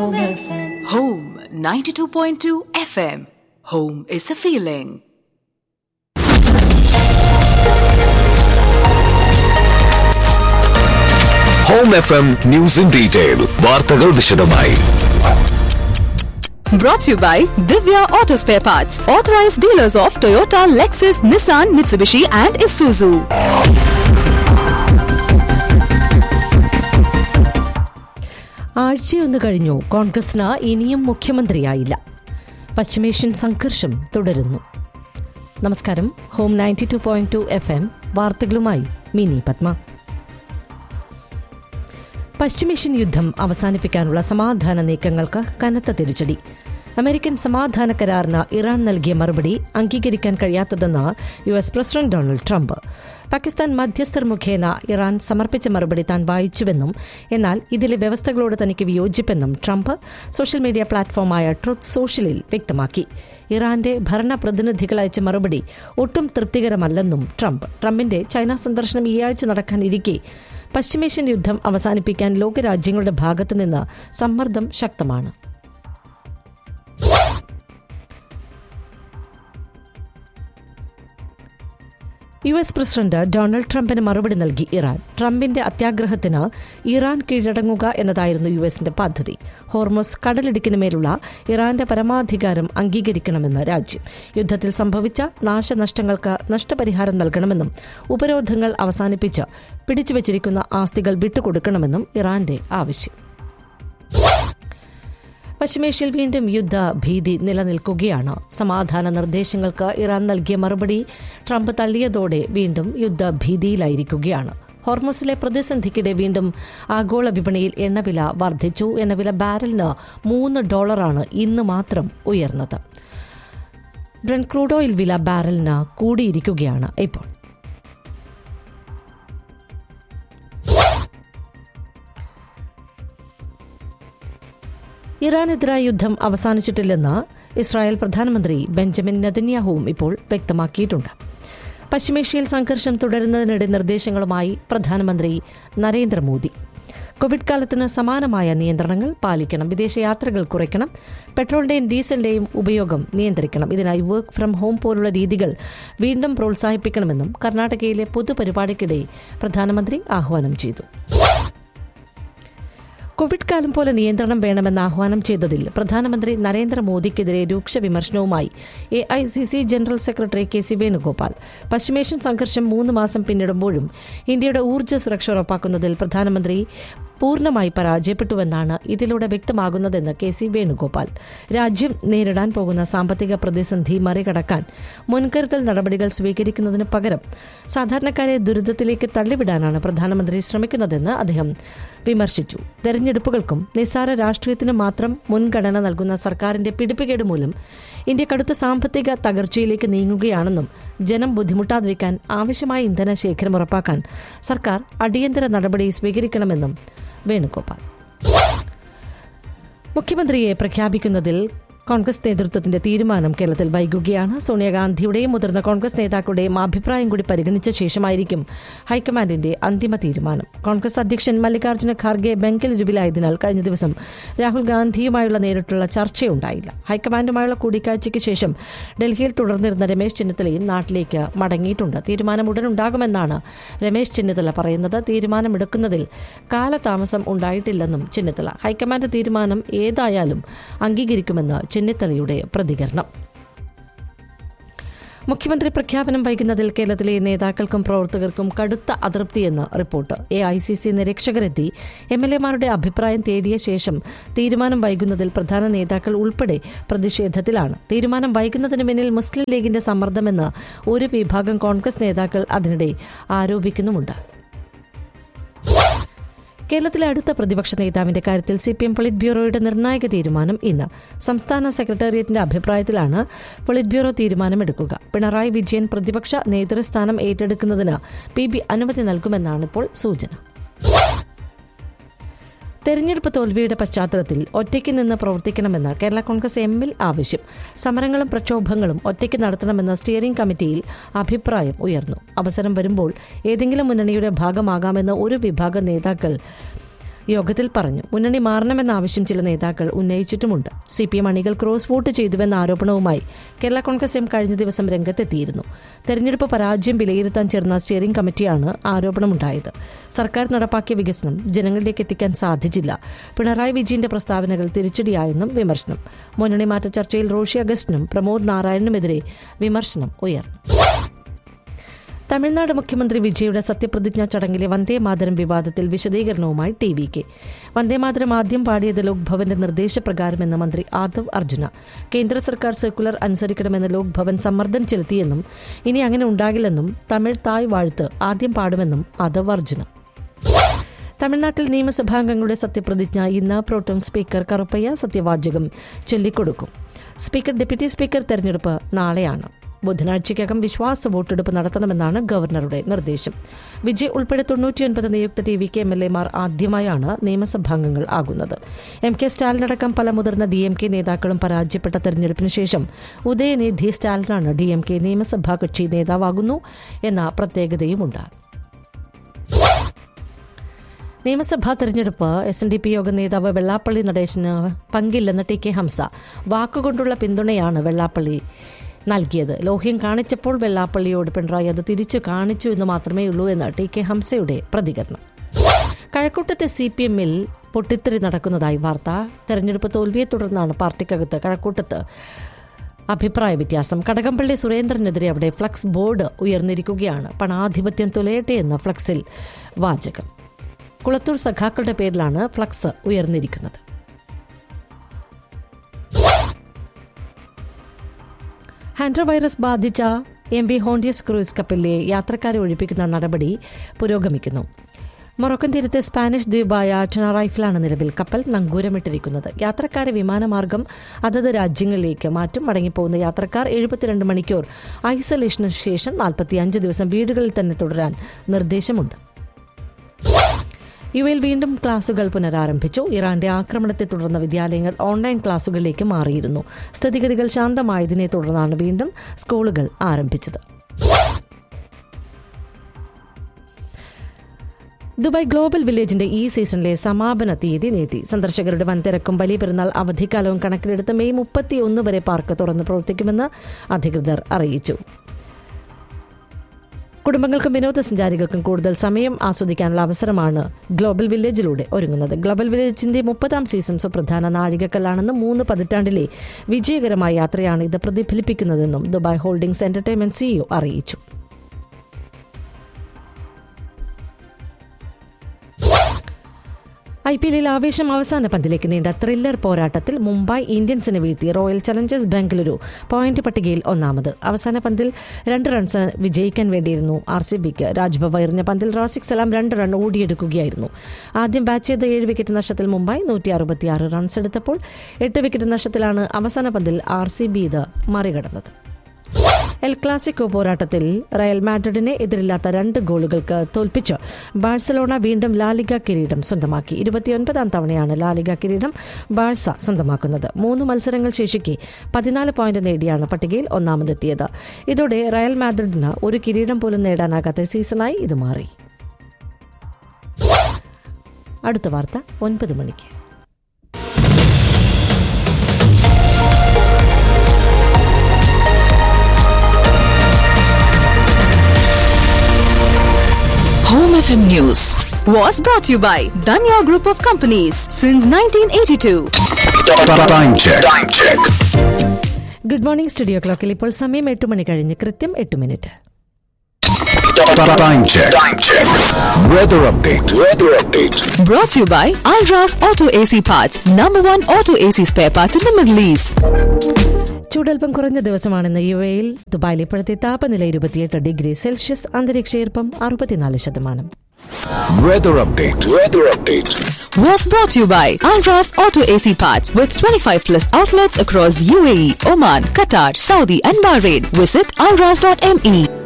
Home FM. Home 92.2 FM. Home is a feeling. Home F M news in detail വാർത്തകൾ വിശദമായി Brought to you by Divya Auto Spare Parts, authorized dealers of Toyota, Lexus, Nissan, Mitsubishi, and Isuzu. ആഴ്ചയൊന്ന് കഴിഞ്ഞു കോൺഗ്രസിന് ഇനിയും മുഖ്യമന്ത്രിയായില്ല പശ്ചിമേഷ്യൻ സംഘർഷം തുടരുന്നു നമസ്കാരം home ninety two point two F M വാർത്തകളുമായി മിനി പത്മ പശ്ചിമേഷ്യൻ യുദ്ധം അവസാനിപ്പിക്കാനുള്ള സമാധാന നീക്കങ്ങൾക്ക് കനത്ത തിരിച്ചടി അമേരിക്കൻ സമാധാന കരാറിന് ഇറാൻ നൽകിയ മറുപടി അംഗീകരിക്കാൻ കഴിയാത്തതെന്ന് U S president Donald Trump Pakistan മധ്യസ്ഥർ മുഖേന ഇറാൻ സമർപ്പിച്ച മറുപടി താൻ വായിച്ചുവെന്നും എന്നാൽ ഇതിലെ വ്യവസ്ഥകളോട് തനിക്ക് വിയോജിപ്പെന്നും ട്രംപ് സോഷ്യൽ മീഡിയ പ്ലാറ്റ്ഫോമായ ട്രുത്ത് സോഷ്യലിൽ വ്യക്തമാക്കി ഇറാന്റെ ഭരണ പ്രതിനിധികൾ അയച്ച മറുപടി ഒട്ടും തൃപ്തികരമല്ലെന്നും ട്രംപ് ട്രംപിന്റെ ചൈന സന്ദർശനം ഈ ആഴ്ച നടക്കാനിരിക്കെ പശ്ചിമേഷ്യൻ യുദ്ധം അവസാനിപ്പിക്കാൻ ലോകരാജ്യങ്ങളുടെ ഭാഗത്തുനിന്ന് സമ്മർദ്ദം ശക്തമാണ് യു എസ് പ്രസിഡന്റ് ഡൊണാൾഡ് ട്രംപിന് മറുപടി നൽകി ഇറാൻ ട്രംപിന്റെ അത്യാഗ്രഹത്തിന് ഇറാൻ കീഴടങ്ങുക എന്നതായിരുന്നു യു എസിന്റെ പദ്ധതി ഹോർമോസ് കടലിടുക്കിന് മേലുള്ള ഇറാന്റെ പരമാധികാരം അംഗീകരിക്കണമെന്ന് രാജ്യം യുദ്ധത്തിൽ സംഭവിച്ച നാശനഷ്ടങ്ങൾക്ക് നഷ്ടപരിഹാരം നൽകണമെന്നും ഉപരോധങ്ങൾ അവസാനിപ്പിച്ച് പിടിച്ചുവച്ചിരിക്കുന്ന ആസ്തികൾ വിട്ടുകൊടുക്കണമെന്നും ഇറാന്റെ ആവശ്യം പശ്ചിമേഷ്യയിൽ വീണ്ടും യുദ്ധ ഭീതി നിലനിൽക്കുകയാണ് സമാധാന നിർദ്ദേശങ്ങൾക്ക് ഇറാൻ നൽകിയ മറുപടി ട്രംപ് തള്ളിയതോടെ വീണ്ടും യുദ്ധഭീതിയിലായിരിക്കുകയാണ് ഹോർമോസിലെ പ്രതിസന്ധിക്കിടെ വീണ്ടും ആഗോള വിപണിയിൽ എണ്ണവില വർദ്ധിച്ചു എണ്ണവില ബാരലിന് മൂന്ന് ഡോളറാണ് ഇന്ന് മാത്രം ഉയർന്നത് ബ്രൻ ക്രൂഡ് ഓയിൽ വില ബാരലിന് കൂടിയിരിക്കുകയാണ് ഇപ്പോൾ ഇറാനെതിരായ യുദ്ധം അവസാനിച്ചിട്ടില്ലെന്ന് ഇസ്രായേൽ പ്രധാനമന്ത്രി ബെഞ്ചമിൻ നെതന്യാഹുവും ഇപ്പോൾ വ്യക്തമാക്കിയിട്ടുണ്ട് പശ്ചിമേഷ്യയിൽ സംഘർഷം തുടരുന്നതിനിടെ നിർദ്ദേശങ്ങളുമായി പ്രധാനമന്ത്രി നരേന്ദ്രമോദി കോവിഡ് കാലത്തിന് സമാനമായ നിയന്ത്രണങ്ങൾ പാലിക്കണം വിദേശയാത്രകൾ കുറയ്ക്കണം പെട്രോളിന്റെയും ഡീസലിന്റെയും ഉപയോഗം നിയന്ത്രിക്കണം ഇതിനായി വർക്ക് ഫ്രം ഹോം പോലുള്ള രീതികൾ വീണ്ടും പ്രോത്സാഹിപ്പിക്കണമെന്നും കർണാടകയിലെ പൊതുപരിപാടിക്കിടെ പ്രധാനമന്ത്രി ആഹ്വാനം ചെയ്തു കോവിഡ് കാലം പോലെ നിയന്ത്രണം വേണമെന്ന് ആഹ്വാനം ചെയ്തതിൽ പ്രധാനമന്ത്രി നരേന്ദ്രമോദിക്കെതിരെ രൂക്ഷ വിമർശനവുമായി A I C C general secretary K C Venugopal പശ്ചിമേഷ്യൻ സംഘർഷം മൂന്ന് മാസം പിന്നിടുമ്പോഴും ഇന്ത്യയുടെ ഊർജ്ജ സുരക്ഷ ഉറപ്പാക്കുന്നതിൽ പ്രധാനമന്ത്രി പൂർണ്ണമായി പരാജയപ്പെട്ടുവെന്നാണ് ഇതിലൂടെ വ്യക്തമാകുന്നതെന്ന് കെ സി വേണുഗോപാൽ രാജ്യം നേരിടാൻ പോകുന്ന സാമ്പത്തിക പ്രതിസന്ധി മറികടക്കാൻ മുൻകരുതൽ നടപടികൾ സ്വീകരിക്കുന്നതിന് പകരം സാധാരണക്കാരെ ദുരിതത്തിലേക്ക് തള്ളിവിടാനാണ് പ്രധാനമന്ത്രി ശ്രമിക്കുന്നതെന്ന് അദ്ദേഹം വിമർശിച്ചു തെരഞ്ഞെടുപ്പുകൾക്കും നിസ്സാര രാഷ്ട്രീയത്തിനും മാത്രം മുൻഗണന നൽകുന്ന സർക്കാരിന്റെ പിടിപ്പുകേട് മൂലം ഇന്ത്യ കടുത്ത സാമ്പത്തിക തകർച്ചയിലേക്ക് നീങ്ങുകയാണെന്നും ജനം ബുദ്ധിമുട്ടാതിരിക്കാൻ ആവശ്യമായ ഇന്ധന ശേഖരം ഉറപ്പാക്കാൻ സർക്കാർ അടിയന്തര നടപടി സ്വീകരിക്കണമെന്നും വേണുഗോപാൽ മുഖ്യമന്ത്രിയെ പ്രഖ്യാപിക്കുന്നതിൽ കോൺഗ്രസ് നേതൃത്വത്തിന്റെ തീരുമാനം കേരളത്തിൽ വൈകുകയാണ് സോണിയാഗാന്ധിയുടെയും മുതിർന്ന കോൺഗ്രസ് നേതാക്കളുടെയും അഭിപ്രായം കൂടി പരിഗണിച്ച ശേഷമായിരിക്കും ഹൈക്കമാൻഡിന്റെ അന്തിമ തീരുമാനം കോൺഗ്രസ് അധ്യക്ഷൻ മല്ലികാർജ്ജുന ഖാർഗെ ബംഗലൂരുവിലായതിനാൽ കഴിഞ്ഞ ദിവസം രാഹുൽ ഗാന്ധിയുമായുള്ള നേരിട്ടുള്ള ചർച്ചയുണ്ടായില്ല ഹൈക്കമാൻഡുമായുള്ള കൂടിക്കാഴ്ചയ്ക്ക് ശേഷം ഡൽഹിയിൽ തുടർന്നിരുന്ന രമേശ് ചെന്നിത്തലയും നാട്ടിലേക്ക് മടങ്ങിയിട്ടുണ്ട് തീരുമാനം ഉടൻ ഉണ്ടാകുമെന്നാണ് രമേശ് ചെന്നിത്തല പറയുന്നത് തീരുമാനമെടുക്കുന്നതിൽ കാലതാമസം ഉണ്ടായിട്ടില്ലെന്നും ചെന്നിത്തല ഹൈക്കമാൻഡ് തീരുമാനം ഏതായാലും അംഗീകരിക്കുമെന്ന് ചെന്നിത്തലയുടെ പ്രതികരണം മുഖ്യമന്ത്രി പ്രഖ്യാപനം വൈകുന്നതിൽ കേരളത്തിലെ നേതാക്കൾക്കും പ്രവർത്തകർക്കും കടുത്ത അതൃപ്തിയെന്ന് report A I C C നിരീക്ഷകരെത്തി എം എൽ എമാരുടെ അഭിപ്രായം തേടിയ ശേഷം തീരുമാനം വൈകുന്നതിൽ പ്രധാന നേതാക്കൾ ഉൾപ്പെടെ പ്രതിഷേധത്തിലാണ് തീരുമാനം വൈകുന്നതിന് പിന്നിൽ മുസ്ലിം ലീഗിന്റെ സമ്മർദ്ദമെന്ന് ഒരു വിഭാഗം കോൺഗ്രസ് നേതാക്കൾ അതിനിടെ ആരോപിക്കുന്നുമുണ്ട് കേരളത്തിലെ അടുത്ത പ്രതിപക്ഷ നേതാവിന്റെ കാര്യത്തിൽ സി പി എം പൊളിറ്റ് ബ്യൂറോയുടെ നിർണായക തീരുമാനം ഇന്ന് സംസ്ഥാന സെക്രട്ടേറിയറ്റിന്റെ അഭിപ്രായത്തിലാണ് പൊളിറ്റ് ബ്യൂറോ തീരുമാനമെടുക്കുക പിണറായി വിജയൻ പ്രതിപക്ഷ നേതൃസ്ഥാനം ഏറ്റെടുക്കുന്നതിന് പി ബി അനുമതി നൽകുമെന്നാണ് ഇപ്പോൾ സൂചന തെരഞ്ഞെടുപ്പ് തോൽവിയുടെ പശ്ചാത്തലത്തിൽ ഒറ്റയ്ക്ക് നിന്ന് പ്രവർത്തിക്കണമെന്ന് കേരള കോൺഗ്രസ് എമ്മിൽ ആവശ്യം സമരങ്ങളും പ്രക്ഷോഭങ്ങളും ഒറ്റയ്ക്ക് നടത്തണമെന്ന സ്റ്റിയറിംഗ് കമ്മിറ്റിയിൽ അഭിപ്രായം ഉയർന്നു അവസരം വരുമ്പോൾ ഏതെങ്കിലും മുന്നണിയുടെ ഭാഗമാകാമെന്ന് ഒരു വിഭാഗം നേതാക്കൾ യോഗത്തിൽ പറഞ്ഞു മുന്നണി മാറണമെന്ന ആവശ്യം ചില നേതാക്കൾ ഉന്നയിച്ചിട്ടുമുണ്ട് സി പി എം അണികൾ ക്രോസ് വോട്ട് ചെയ്തുവെന്ന ആരോപണവുമായി കേരള കോൺഗ്രസ് എം കഴിഞ്ഞ ദിവസം രംഗത്തെത്തിയിരുന്നു തെരഞ്ഞെടുപ്പ് പരാജയം വിലയിരുത്താൻ ചേർന്ന സ്റ്റിയറിംഗ് കമ്മിറ്റിയാണ് ആരോപണമുണ്ടായത് സർക്കാർ നടപ്പാക്കിയ വികസനം ജനങ്ങളിലേക്ക് എത്തിക്കാൻ സാധിച്ചില്ല പിണറായി വിജയന്റെ പ്രസ്താവനകൾ തിരിച്ചടിയായെന്നും വിമർശനം മുന്നണി മാറ്റ ചർച്ചയിൽ റോഷി അഗസ്റ്റിനും പ്രമോദ് നാരായണനുമെതിരെ വിമർശനം ഉയർന്നു തമിഴ്നാട് മുഖ്യമന്ത്രി വിജയുടെ സത്യപ്രതിജ്ഞാ ചടങ്ങിലെ വന്ദേമാതരം വിവാദത്തിൽ വിശദീകരണവുമായി ടി വി കെ വന്ദേമാതരം ആദ്യം പാടിയത് ലോക്ഭവന്റെ നിർദ്ദേശപ്രകാരമെന്ന് മന്ത്രി ആദവ് അർജുന കേന്ദ്ര സർക്കാർ സർക്കുലർ അനുസരിക്കണമെന്ന് ലോക്ഭവൻ സമ്മർദ്ദം ചെലുത്തിയെന്നും ഇനി അങ്ങനെ ഉണ്ടാകില്ലെന്നും തമിഴ് തായ് വാഴ്ത്ത് ആദ്യം പാടുമെന്നും ആദവ് അർജുന തമിഴ്നാട്ടിൽ നിയമസഭാംഗങ്ങളുടെ സത്യപ്രതിജ്ഞ ഇന്ന് പ്രോട്ടം സ്പീക്കർ കറുപ്പയ്യ സത്യവാചകം ചൊല്ലിക്കൊടുക്കും സ്പീക്കർ ഡെപ്യൂട്ടി സ്പീക്കർ തെരഞ്ഞെടുപ്പ് നാളെയാണ് ബുധനാഴ്ചയ്ക്കകം വിശ്വാസ വോട്ടെടുപ്പ് നടത്തണമെന്നാണ് ഗവർണറുടെ നിർദ്ദേശം വിജയ് ഉൾപ്പെടെ തൊണ്ണൂറ്റിയൊൻപത് നിയുക്ത T V K M L എമാർ ആദ്യമായാണ് നിയമസഭാംഗങ്ങൾ ആകുന്നത് എം കെ സ്റ്റാലിനടക്കം പല മുതിർന്ന ഡി എം കെ നേതാക്കളും പരാജയപ്പെട്ട തെരഞ്ഞെടുപ്പിന് ശേഷം ഉദയനിധി സ്റ്റാലിനാണ് ഡി എം കെ നിയമസഭാ കക്ഷി നേതാവാകുന്നു എന്ന പ്രത്യേകതയുമുണ്ട് നിയമസഭാ തെരഞ്ഞെടുപ്പ് എസ് എൻ ഡി പി യോഗ നേതാവ് വെള്ളാപ്പള്ളി നടേശന് പങ്കില്ലെന്ന് ടി കെ ഹംസ വാക്കുകൊണ്ടുള്ള പിന്തുണയാണ് വെള്ളാപ്പള്ളി നൽകിയത് ലോഹ്യം കാണിച്ചപ്പോൾ വെള്ളാപ്പള്ളിയോട് പിണറായി അത് തിരിച്ചു കാണിച്ചു എന്ന് മാത്രമേ ഉള്ളൂ എന്ന് ടി കെ ഹംസയുടെ പ്രതികരണം കഴക്കൂട്ടത്തെ സി പി എമ്മിൽ പൊട്ടിത്തെറി നടക്കുന്നതായി വാർത്ത തെരഞ്ഞെടുപ്പ് തോൽവിയെ തുടർന്നാണ് പാർട്ടിക്കകത്ത് കഴക്കൂട്ടത്ത് അഭിപ്രായ വ്യത്യാസം കടകംപള്ളി സുരേന്ദ്രനെതിരെ അവിടെ ഫ്ലക്സ് ബോർഡ് ഉയർന്നിരിക്കുകയാണ് പണാധിപത്യം തുലയട്ടെ എന്ന ഫ്ലക്സിൽ വാചകം കുളത്തൂർ സഖാക്കളുടെ പേരിലാണ് ഫ്ലക്സ് ഉയർന്നിരിക്കുന്നത് ഹാൻഡ്ര വൈറസ് ബാധിച്ച എം വി ഹോണ്ടിയസ് ക്രൂയിസ് കപ്പലിലെ യാത്രക്കാരെ ഒഴിപ്പിക്കുന്ന നടപടി പുരോഗമിക്കുന്നു മൊറോക്കൻ തീരത്തെ സ്പാനിഷ് ദ്വീപായ ടെനറൈഫിലാണ് നിലവിൽ കപ്പൽ നങ്കൂരമിട്ടിരിക്കുന്നത് യാത്രക്കാരെ വിമാനമാർഗം അതത് രാജ്യങ്ങളിലേക്ക് മാറ്റും മടങ്ങിപ്പോകുന്ന യാത്രക്കാർ എഴുപത്തിരണ്ട് മണിക്കൂർ ഐസൊലേഷന് ശേഷം നാൽപ്പത്തിയഞ്ച് ദിവസം വീടുകളിൽ തന്നെ തുടരാൻ നിർദ്ദേശമുണ്ട് യു എൽ വീണ്ടും ക്ലാസുകൾ പുനരാരംഭിച്ചു ഇറാന്റെ ആക്രമണത്തെ തുടർന്ന് വിദ്യാലയങ്ങൾ ഓൺലൈൻ ക്ലാസുകളിലേക്ക് മാറിയിരുന്നു സ്ഥിതിഗതികൾ ശാന്തമായതിനെ തുടർന്നാണ് വീണ്ടും സ്കൂളുകൾ ആരംഭിച്ചത് ദുബായ് ഗ്ലോബൽ വില്ലേജിന്റെ ഈ സീസണിലെ സമാപന തീയതി നീട്ടി സന്ദർശകരുടെ വൻ തിരക്കും വലിയ പെരുന്നാൾ അവധിക്കാലവും കണക്കിലെടുത്ത് മെയ് മുപ്പത്തിയൊന്ന് വരെ പാർക്ക് തുറന്ന് പ്രവർത്തിക്കുമെന്ന് അധികൃതർ അറിയിച്ചു കുടുംബങ്ങൾക്കും വിനോദസഞ്ചാരികൾക്കും കൂടുതൽ സമയം ആസ്വദിക്കാനുള്ള അവസരമാണ് ഗ്ലോബൽ വില്ലേജിലൂടെ ഒരുങ്ങുന്നത് ഗ്ലോബൽ വില്ലേജിന്റെ മുപ്പതാം സീസൺ സുപ്രധാന നാഴികക്കല്ലാണെന്നും മൂന്ന് പതിറ്റാണ്ടിലെ വിജയകരമായ യാത്രയാണ് ഇത് പ്രതിഫലിപ്പിക്കുന്നതെന്നും ദുബായ് ഹോൾഡിംഗ്സ് എന്റർടൈൻമെന്റ് സിഇഒ അറിയിച്ചു ഐ പി എല്ലിൽ ആവേശം അവസാന പന്തിലേക്ക് നീണ്ട ത്രില്ലർ പോരാട്ടത്തിൽ മുംബൈ ഇന്ത്യൻസിനെ വീഴ്ത്തി റോയൽ ചലഞ്ചേഴ്സ് ബംഗളൂരു പോയിന്റ് പട്ടികയിൽ ഒന്നാമത് അവസാന പന്തിൽ രണ്ട് റൺസ് വിജയിക്കാൻ വേണ്ടിയിരുന്നു ആർ സി ബിക്ക് രാജ്ഭവ എറിഞ്ഞ പന്തിൽ റാസിക് സലാം രണ്ട് റൺ ഓടിയെടുക്കുകയായിരുന്നു ആദ്യം ബാറ്റ് ചെയ്ത ഏഴ് വിക്കറ്റ് നഷ്ടത്തിൽ മുംബൈ നൂറ്റി അറുപത്തിയാറ് റൺസ് എടുത്തപ്പോൾ എട്ട് വിക്കറ്റ് നഷ്ടത്തിലാണ് അവസാന പന്തിൽ ആർ സി ബി ഇത് മറികടന്നത് എൽ ക്ലാസിക്കോ പോരാട്ടത്തിൽ റയൽ മാഡ്രിഡിനെ എതിരില്ലാത്ത രണ്ട് ഗോളുകൾക്ക് തോൽപ്പിച്ച് ബാഴ്സലോണ വീണ്ടും ലാലിഗ കിരീടം സ്വന്തമാക്കി ഇരുപത്തിയൊൻപതാം തവണയാണ് ലാലിഗ കിരീടം ബാഴ്സ സ്വന്തമാക്കുന്നത് മൂന്ന് മത്സരങ്ങൾ ശേഷിക്കെ പതിനാല് പോയിന്റ് നേടിയാണ് പട്ടികയിൽ ഒന്നാമതെത്തിയത് ഇതോടെ റയൽ മാഡ്രിഡിന് ഒരു കിരീടം പോലും നേടാനാകാത്ത സീസണായി ഇത് മാറി അടുത്ത വാർത്ത ഒൻപത് മണിക്ക് Home FM News was brought to you by Danya Group of Companies since 1982. Time check. Time check. Good morning studio ക്ലോക്കിൽ ഇപ്പോൾ സമയം എട്ട് മണി കഴിഞ്ഞ് കൃത്യം എട്ട് minute Time check. Time check. Weather update. Weather update. Brought to you by Alras Auto AC Parts, number one auto AC spare parts in the Middle East. ചൂടൽപ്പം കുറഞ്ഞ ദിവസമാണെന്ന് യു എയിൽ ദുബായിൽ ഇപ്പോഴത്തെ താപനില ഇരുപത്തിയെട്ട് ഡിഗ്രി സെൽഷ്യസ് അന്തരീക്ഷ ഈർപ്പം അറുപത്തിനാല് ശതമാനം Weather update. Weather update. Was brought to you by Alras Auto AC Parts with 25 plus outlets across UAE, Oman, Qatar, Saudi, and Bahrain. Visit alras.me.